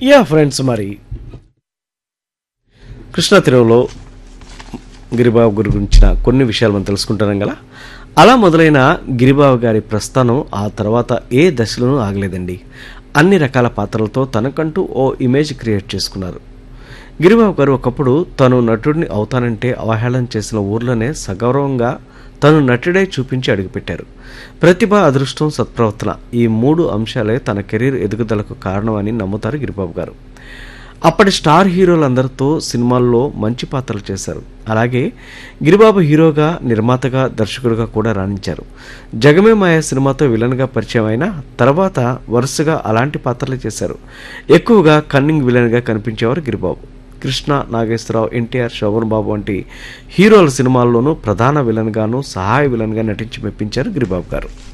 yeah friends మరి కృష్ణా తీరంలో గిరిబాబు గురి గురించిన కొన్ని విషయాలు మనం తెలుసుకుంటున్నాం కదా అలా మొదలైన గిరిబాబు గారి ప్రస్థానం ఆ తర్వాత ఏ దశలోనూ ఆగలేదండి అన్ని రకాల పాత్రలతో తనకంటూ ఓ ఇమేజ్ క్రియేట్ చేసుకున్నారు గిరిబాబు గారు ఒకప్పుడు తను నటుడిని అవుతానంటే అవహేళన చేసిన ఊర్లోనే సగౌరవంగా తను నటుడై చూపించి అడుగుపెట్టారు ప్రతిభ అదృష్టం సత్ప్రవర్తన ఈ మూడు అంశాలే తన కెరీర్ ఎదుగుదలకు కారణమని నమ్ముతారు గిరిబాబు గారు అప్పటి స్టార్ హీరోలందరితో సినిమాల్లో మంచి పాత్రలు చేశారు అలాగే గిరిబాబు హీరోగా నిర్మాతగా దర్శకుడిగా కూడా రాణించారు జగమే మాయ సినిమాతో విలన్గా పరిచయం అయిన తర్వాత వరుసగా అలాంటి పాత్రలు చేశారు ఎక్కువగా కన్నింగ్ విలన్గా కనిపించేవారు గిరిబాబు కృష్ణ నాగేశ్వరరావు ఎన్టీఆర్ శోభన్ బాబు వంటి హీరోల సినిమాల్లోనూ ప్రధాన విలన్గాను సహాయ విలన్గా నటించి మెప్పించారు గిరిబాబు గారు